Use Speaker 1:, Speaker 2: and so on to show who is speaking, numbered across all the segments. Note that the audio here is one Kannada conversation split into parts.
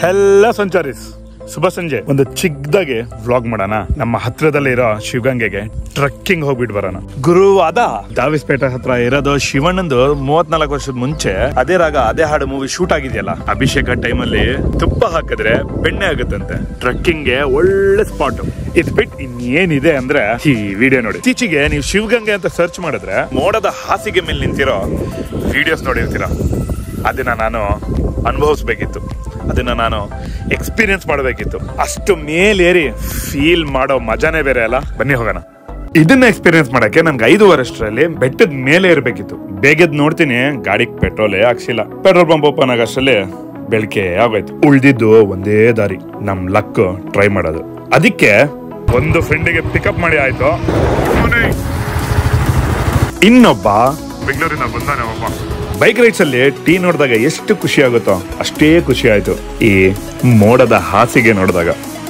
Speaker 1: ಎಲ್ಲ ಸಂಚಾರೀಸ್ ಶುಭ ಸಂಜೆ ಒಂದು ಚಿಕ್ಕದಾಗಿ ವ್ಲಾಗ್ ಮಾಡೋಣ ನಮ್ಮ ಹತ್ರದಲ್ಲಿ ಇರೋ ಶಿವಗಂಗೆಗೆ ಟ್ರಕ್ಕಿಂಗ್ ಹೋಗ್ಬಿಟ್ಟು ಬರೋಣ ಗುರುವಾದ ದಾವಿಸ್ಪೇಟೆ ಹತ್ರ ಇರೋದು ಶಿವಣ್ಣಂದು ಮೂವತ್ನಾಲ್ಕು ವರ್ಷದ ಮುಂಚೆ ಅದೇ ರಾಗ ಅದೇ ಹಾಡು ಮೂವಿ ಶೂಟ್ ಆಗಿದೆಯಲ್ಲ ಅಭಿಷೇಕ ಟೈಮಲ್ಲಿ ತುಪ್ಪ ಹಾಕಿದ್ರೆ ಬೆಣ್ಣೆ ಆಗುತ್ತಂತೆ ಟ್ರಕ್ಕಿಂಗ್ ಗೆ ಒಳ್ಳೆ ಸ್ಪಾಟ್ ಇದ್ ಬಿಟ್ ಇನ್ನೇನಿದೆ ಅಂದ್ರೆ ಈ ವಿಡಿಯೋ ನೋಡಿ ಇತ್ತೀಚೆಗೆ ನೀವು ಶಿವಗಂಗೆ ಅಂತ ಸರ್ಚ್ ಮಾಡಿದ್ರೆ ಮೋಡದ ಹಾಸಿಗೆ ಮೇಲೆ ನಿಂತಿರೋ ವಿಡಿಯೋಸ್ ನೋಡಿರ್ತೀರ ಅದನ್ನ ನಾನು ಅನುಭವಿಸ್ಬೇಕಿತ್ತು ಅದನ್ನ ನಾನು ಎಕ್ಸ್ಪೀರಿಯನ್ಸ್ ಮಾಡಬೇಕಿತ್ತು ಅಷ್ಟು ಮೇಲೇರಿ ಫೀಲ್ ಮಾಡೋ ಮಜಾನೇ ಬೇರೆ ಅಲ್ಲ ಬನ್ನಿ ಹೋಗೋಣ ಇದನ್ನ ಎಕ್ಸ್ಪೀರಿಯನ್ಸ್ ಮಾಡಕ್ಕೆ ನನ್ಗೆ ಐದು ವರ್ಷದಲ್ಲಿ ಬೆಟ್ಟದ ಮೇಲೆ ಇರಬೇಕಿತ್ತು ಬೇಗದ್ ನೋಡ್ತೀನಿ ಗಾಡಿಗೆ ಪೆಟ್ರೋಲೇ ಹಾಕ್ಸಿಲ್ಲ ಪೆಟ್ರೋಲ್ ಪಂಪ್ ಓಪನ್ ಆಗಷ್ಟರಲ್ಲಿ ಬೆಳಕೆ ಆಗೋಯ್ತು ಉಳ್ದಿದ್ದು ಒಂದೇ ದಾರಿ ನಮ್ ಲಕ್ ಟ್ರೈ ಮಾಡೋದು ಅದಕ್ಕೆ ಒಂದು ಫ್ರೆಂಡಿಗೆ ಪಿಕಪ್ ಮಾಡಿ ಆಯ್ತು ಇನ್ನೊಬ್ಬ ಬೆಂಗಳೂರಿನ ಬಂದಾನೆ ಒಬ್ಬ ಬೈಕ್ ರೈಡ್ಸ್ ಅಲ್ಲಿ ಟೀ ನೋಡಿದಾಗ ಎಷ್ಟು ಖುಷಿ ಆಗುತ್ತೋ ಅಷ್ಟೇ ಖುಷಿ ಆಯ್ತು ಈ ಮೋಡದ ಹಾಸಿಗೆ ನೋಡಿದಾಗ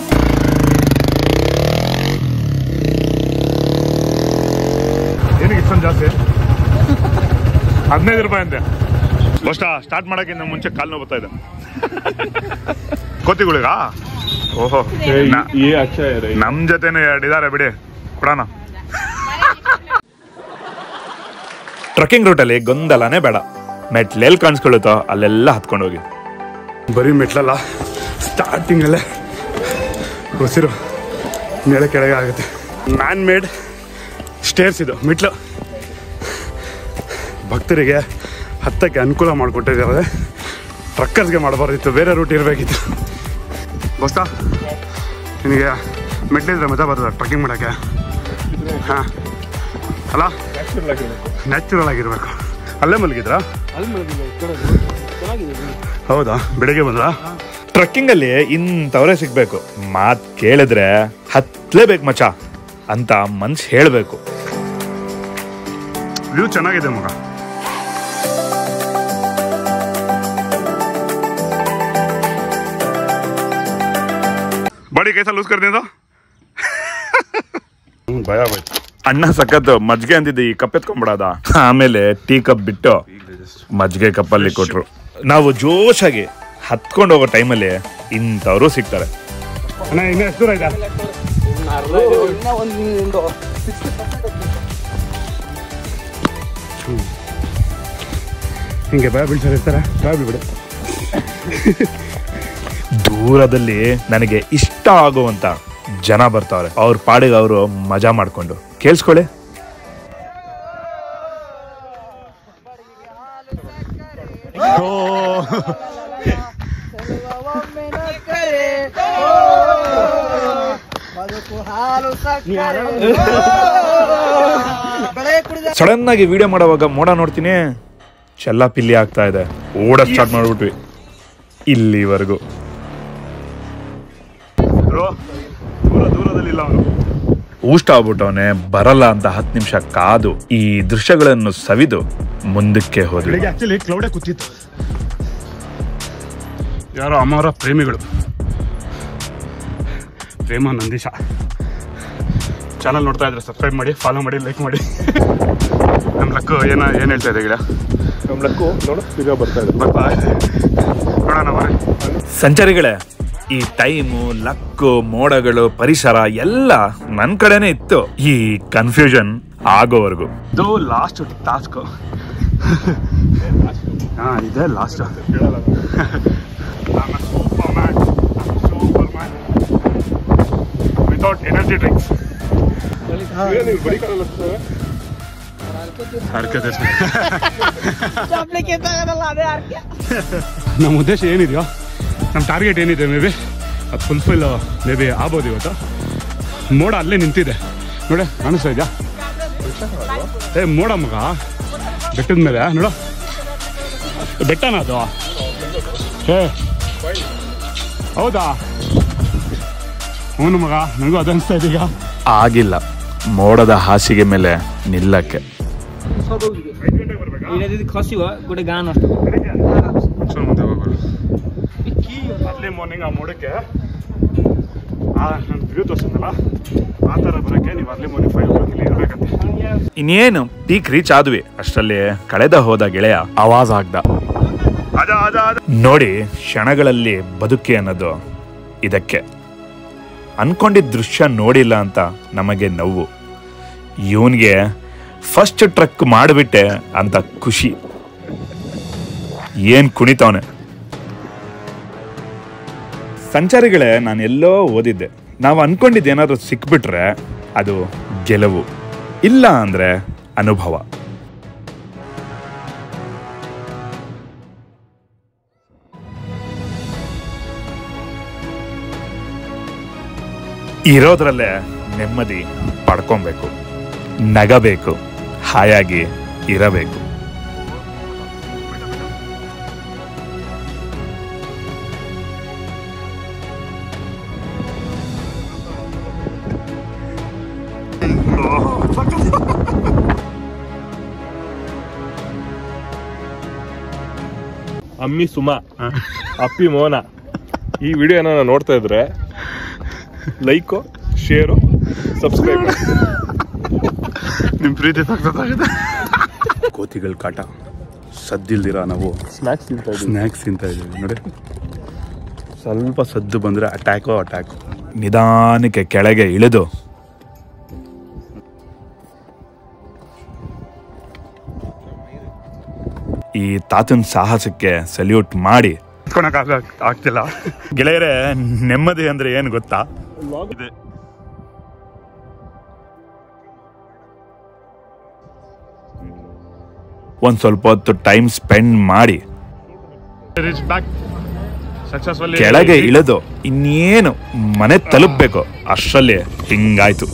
Speaker 1: ಏನಕ್ಕೆ ಇಷ್ಟೊಂದು ಜಾಸ್ತಿ ಹದಿನೈದು ರೂಪಾಯಿ ಅಂತೆ ಬಹುಶಃ ಸ್ಟಾರ್ಟ್ ಮಾಡೋಕ್ಕಿಂತ ಮುಂಚೆ ಕಾಲು ನೋವು ಬರ್ತಾ ಇದೆ ಕೋತಿಗಳಿಗ ಓಹೋ ನಾ-
Speaker 2: ये अच्छा है रही
Speaker 1: ನಮ್ ಜೊತೆನೆ ಎರಡು ಇದಾರೆ ಬಿಡಿ ಕೊಡೋಣ ಟ್ರಕ್ಕಿಂಗ್ ರೂಟಲ್ಲಿ ಗೊಂದಲನೇ ಬೇಡ ಮೆಟ್ಲೆಲ್ಲಿ ಕಾಣಿಸ್ಕೊಳ್ಳುತ್ತೋ ಅಲ್ಲೆಲ್ಲ ಹತ್ಕೊಂಡು ಹೋಗಿ
Speaker 2: ಬರೀ ಮೆಟ್ಲಲ್ಲ ಸ್ಟಾರ್ಟಿಂಗ್ ಅಲ್ಲೇ ಉಸಿರು ಮೇಲೆ ಕೆಳಗೆ ಆಗುತ್ತೆ ಮ್ಯಾನ್ ಮೇಡ್ ಸ್ಟೇರ್ಸ್ ಇದು ಮೆಟ್ಲು ಭಕ್ತರಿಗೆ ಹತ್ತಕ್ಕೆ ಅನುಕೂಲ ಮಾಡಿಕೊಟ್ಟಿದ್ದಾರೆ ಟ್ರಕ್ಕರ್ಸ್ಗೆ ಮಾಡಬಾರ್ದಿತ್ತು ಬೇರೆ ರೂಟ್ ಇರಬೇಕಿತ್ತು ಗೊತ್ತಾ ನಿನಗೆ ಮೆಟ್ಲಿದ್ರೆ ಮಜಾ ಬರ್ತದೆ ಟ್ರಕ್ಕಿಂಗ್ ಮಾಡೋಕ್ಕೆ ಹಾಂ ಅಲ್ಲ ನ್ಯಾಚುರಲ್ ಆಗಿರ್ಬೇಕು ಅಲ್ಲೇ ಮಲಗಿದ್ರಾ ಹೌದಾ ಬೆಳಿಗ್ಗೆ ಬಂದ್ರಾ
Speaker 1: ಟ್ರಕ್ಕಿಂಗ್ ಅಲ್ಲಿ ಇಂಥವ್ರೇ ಸಿಗ್ಬೇಕು ಮಾತ್ ಕೇಳಿದ್ರೆ ಹತ್ಲೇಬೇಕು ಮಚ ಅಂತ ಮನ್ಸ್ ಹೇಳ್ಬೇಕು
Speaker 2: ವ್ಯೂ ಚೆನ್ನಾಗಿದೆ ಮಗ
Speaker 1: ಬಾಡಿ ಕೈಸ ಲೂಸ್ ಕರ್ದಿದ್ದು
Speaker 2: ಭಯ ಆಗೋಯ್ತು
Speaker 1: ಅಣ್ಣ ಸಖತ್ ಮಜ್ಗೆ ಅಂತಿದ್ದೆ ಈ ಕಪ್ ಎತ್ಕೊಂಡ್ಬಿಡದ ಆಮೇಲೆ ಟೀ ಕಪ್ ಬಿಟ್ಟು ಮಜ್ಗೆ ಕಪ್ಪಲ್ಲಿ ಕೊಟ್ರು ನಾವು ಜೋಶಾಗಿ ಹತ್ಕೊಂಡು ಹೋಗೋ ಟೈಮಲ್ಲಿ ಇಂಥವ್ರು ಸಿಗ್ತಾರೆ
Speaker 2: ಅಣ್ಣ ಇನ್ನೂ ಎಷ್ಟು ದೂರ ಆಯ್ತಾ ಹಿಂಗೆ ಭಯ ಬೀಳ್ತಾರೆ ಇರ್ತಾರೆ ಭಯ ಬೀಳ್ಬಿಡು
Speaker 1: ದೂರದಲ್ಲಿ ನನಗೆ ಇಷ್ಟ ಆಗುವಂತ ಜನ ಬರ್ತಾವ್ರೆ ಅವ್ರ ಪಾಡಿಗೆ ಅವರು ಮಜಾ ಮಾಡ್ಕೊಂಡು ಕೇಳಿಸ್ಕೊಳ್ಳಿ
Speaker 3: ಬದುಕು ಹಾಲು ಸಕ್ಕರೆ ಬೆಳೆ ಕುಡಿದ
Speaker 1: ಸಡನ್ ಆಗಿ ವಿಡಿಯೋ ಮಾಡುವಾಗ ಮೋಡ ನೋಡ್ತೀನಿ ಚೆಲ್ಲ ಪಿಲ್ಲಿ ಆಗ್ತಾ ಇದೆ ಓಡ ಸ್ಟಾರ್ಟ್ ಮಾಡ್ಬಿಟ್ವಿ ಇಲ್ಲಿವರೆಗೂ
Speaker 2: ದೂರ ದೂರದಲ್ಲಿ ಇಲ್ಲ ಅವನು
Speaker 1: ಊಷ್ಟ ಆಗ್ಬಿಟ್ಟವನೆ ಬರಲ್ಲ ಅಂತ ಹತ್ತು ನಿಮಿಷ ಕಾದು ಈ ದೃಶ್ಯಗಳನ್ನು ಸವಿದು ಮುಂದಕ್ಕೆ ಹೋದ್ವಿ
Speaker 2: ಬೆಳಿಗ್ಗೆ ಆಕ್ಚುಲಿ ಕ್ಲೌಡೇ ಕೂತಿತ್ತು ಯಾರೋ ಅಮರ ಪ್ರೇಮಿಗಳು ಪ್ರೇಮ ನಂದೀಶ ಚಾನಲ್ ನೋಡ್ತಾ ಇದ್ರೆ ಸಬ್ಸ್ಕ್ರೈಬ್ ಮಾಡಿ ಫಾಲೋ ಮಾಡಿ ಲೈಕ್ ಮಾಡಿ ನಮ್ಮ ಲಕ್ಕು ಏನ ಏನು ಹೇಳ್ತಾ ಇದೆ ಗಿಡ
Speaker 1: ನಮ್ಮ ಲಕ್ಕು ನೋಡು ಈಗ ಬರ್ತಾ ಇದೆ
Speaker 2: ಬರ್ತಾ ಇದೆ. ನೋಡೋಣ ಬರ್ರಿ
Speaker 1: ಸಂಚಾರಿಗಳೇ ಈ ಟೈಮು ಲಕ್ಕು ಮೋಡಗಳು ಪರಿಸರ ಎಲ್ಲ ನನ್ ಕಡೆನೆ ಇತ್ತು ಈ ಕನ್ಫ್ಯೂಷನ್ ಆಗೋವರೆಗೂ
Speaker 2: ಇದು ಲಾಸ್ಟ್ ಟಾಸ್ಕ್ ಹಾ ಇದೆ ಲಾಸ್ಟ್ ವಿತೌಟ್ ಎನರ್ಜಿ ಡ್ರಿಂಕ್ಸ್ ಹರ್ಕತೆ
Speaker 3: ಚಾಪ್ಲಿಕ್ಕೆ ತಗೋದಲ್ಲ ಅದೇ ಅರ್ಕೆ
Speaker 2: ನಮ್ಮ ಉದ್ದೇಶ ಏನಿದೆಯೋ ನಮ್ಮ ಟಾರ್ಗೆಟ್ ಏನಿದೆ ಮೇ ಬಿ ಅದು ಫುಲ್ಫಿಲ್ ಮೇ ಬಿ ಆಗ್ಬೋದು ಇವತ್ತು ಮೋಡ ಅಲ್ಲೇ ನಿಂತಿದೆ ನೋಡಿ ಕಾಣಿಸ್ತಾ ಇದೆಯಾ ಏ ಮೋಡ ಮಗ ಬೆಟ್ಟದ ಮೇಲೆ ನೋಡು ಬೆಟ್ಟನ ಅದು ಏ ಹೌದಾ ಹ್ಞೂ ಮಗ ನನಗೂ ಅದು ಅನಿಸ್ತಾ ಇದೆ ಈಗ
Speaker 1: ಆಗಿಲ್ಲ ಮೋಡದ ಹಾಸಿಗೆ ಮೇಲೆ ನಿಲ್ಲಕ್ಕೆ
Speaker 4: ଯଦି ଖସିବ ଗୋଟେ ଗାଁ ନଷ୍ଟ
Speaker 2: ಅರ್ಲಿ ಮಾರ್ನಿಂಗ್ ಆ ಮೋಡಕ್ಕೆ ಆ ನನ್ನ ವ್ಯೂ ತೋರಿಸಿದ್ನಲ್ಲ ಆ ಥರ ಬರೋಕ್ಕೆ ನೀವು early morning five o'clock ಇಲ್ಲಿ ಇರಬೇಕಂತೆ
Speaker 1: ಇನ್ನೇನು ಪೀಕ್ ರೀಚ್ ಆದ್ವಿ ಅಷ್ಟರಲ್ಲಿ ಕಳೆದ ಹೋದ ಗೆಳೆಯ ಆವಾಜ್ ಆಗ್ದ ನೋಡಿ ಕ್ಷಣಗಳಲ್ಲಿ ಬದುಕಿ ಅನ್ನೋದು ಇದಕ್ಕೆ ಅನ್ಕೊಂಡಿದ್ದ ದೃಶ್ಯ ನೋಡಿಲ್ಲ ಅಂತ ನಮಗೆ ನೋವು ಇವನ್ಗೆ ಫಸ್ಟ್ ಟ್ರಕ್ ಮಾಡಿಬಿಟ್ಟೆ ಅಂತ ಖುಷಿ ಏನ್ ಕುಣಿತವನೆ ಸಂಚಾರಿಗಳೇ ನಾನು ಎಲ್ಲೋ ಓದಿದ್ದೆ ನಾವು ಅನ್ಕೊಂಡಿದ್ದು ಏನಾದ್ರು ಸಿಕ್ಬಿಟ್ರೆ ಅದು ಗೆಲುವು ಇಲ್ಲ ಅಂದ್ರೆ ಅನುಭವ ಇರೋದ್ರಲ್ಲೇ ನೆಮ್ಮದಿ ಪಡ್ಕೊಬೇಕು ನಗಬೇಕು ಹಾಯಾಗಿ ಇರಬೇಕು
Speaker 5: ಅಮ್ಮಿ ಸುಮಾ ಅಪ್ಪಿ ಮೋನ ಈ ವಿಡಿಯೋ ಏನಾರ ನೋಡ್ತಾ ಇದ್ರೆ ಲೈಕು ಶೇರು ಸಬ್ಸ್ಕ್ರೈಬ್
Speaker 2: ನಿಮ್ ಪ್ರೀತಿ ಕೋತಿಗಳ ಕಾಟ ಸದ್ದಿಲ್ದಿರ ನಾವು
Speaker 5: ಸ್ನಾಕ್ಸ್ ತಿಂತಾ ಇದ್ದೀವಿ
Speaker 2: ಸ್ನ್ಯಾಕ್ಸ್ ತಿಂತ ಇದೀವಿ ನೋಡಿ ಸ್ವಲ್ಪ ಸದ್ದು ಬಂದ್ರೆ ಅಟ್ಯಾಕೋ ಅಟ್ಯಾಕ್
Speaker 1: ನಿಧಾನಕ್ಕೆ ಕೆಳಗೆ ಇಳಿದು ಈ ತಾತನ್ ಸಾಹಸಕ್ಕೆ ಸಲ್ಯೂಟ್ ಮಾಡಿ
Speaker 2: ಆಗ್ತಿಲ್ಲ
Speaker 1: ಗೆಳೆಯರೆ ನೆಮ್ಮದಿ ಅಂದ್ರೆ ಏನು ಗೊತ್ತಾ ಇದೆ ಒಂದ್ ಸ್ವಲ್ಪ ಹೊತ್ತು ಟೈಮ್ ಸ್ಪೆಂಡ್ ಮಾಡಿ
Speaker 2: ಸಕ್ಸಸ್ಫುಲ್
Speaker 1: ಕೆಳಗೆ ಇಳಿದು ಇನ್ನೇನು ಮನೆ ತಲುಪಬೇಕು ಅಷ್ಟರಲ್ಲಿ ಹಿಂಗಾಯ್ತು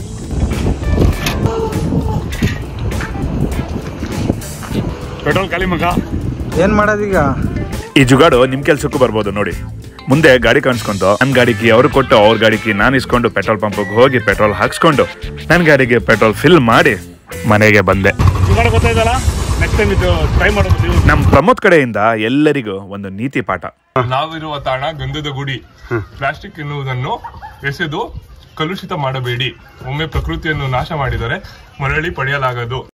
Speaker 2: ಪೆಟ್ರೋಲ್ ಖಾಲಿ ಮಗ
Speaker 3: ಏನ್ ಮಾಡೋದೀಗ
Speaker 1: ಈ ಜುಗಾಡು ನಿಮ್ ಕೆಲ್ಸಕ್ಕೂ ಬರ್ಬೋದು ನೋಡಿ ಮುಂದೆ ಗಾಡಿ ಕಾಣಿಸ್ಕೊಂಡು ನನ್ನ ಗಾಡಿಗೆ ಅವ್ರು ಕೊಟ್ಟು ಅವ್ರ ಗಾಡಿಗೆ ನಾನು ಇಸ್ಕೊಂಡು ಪೆಟ್ರೋಲ್ ಪಂಪ್ಗೆ ಹೋಗಿ ಪೆಟ್ರೋಲ್ ಹಾಕ್ಸ್ಕೊಂಡು ನನ್ನ ಗಾಡಿಗೆ ಪೆಟ್ರೋಲ್ ಫಿಲ್ ಮಾಡಿ ಮನೆಗೆ ಬಂದೆ
Speaker 2: ಜುಗಾಡ ಗೊತ್ತಾಯ್ತಲ್ಲ ನೆಕ್ಸ್ಟ್ ಟೈಮ್ ಇದು ಟ್ರೈ ಮಾಡೋದು ನೀವು
Speaker 1: ನಮ್ಮ ಪ್ರಮೋದ್ ಕಡೆಯಿಂದ ಎಲ್ಲರಿಗೂ ಒಂದು ನೀತಿ ಪಾಠ
Speaker 5: ನಾವಿರುವ ತಾಣ ಗಂಧದ ಗುಡಿ ಪ್ಲಾಸ್ಟಿಕ್ ಎನ್ನುವುದನ್ನು ಎಸೆದು ಕಲುಷಿತ ಮಾಡಬೇಡಿ ಒಮ್ಮೆ ಪ್ರಕೃತಿಯನ್ನು ನಾಶ ಮಾಡಿದರೆ ಮರಳಿ ಪಡೆಯಲಾಗದು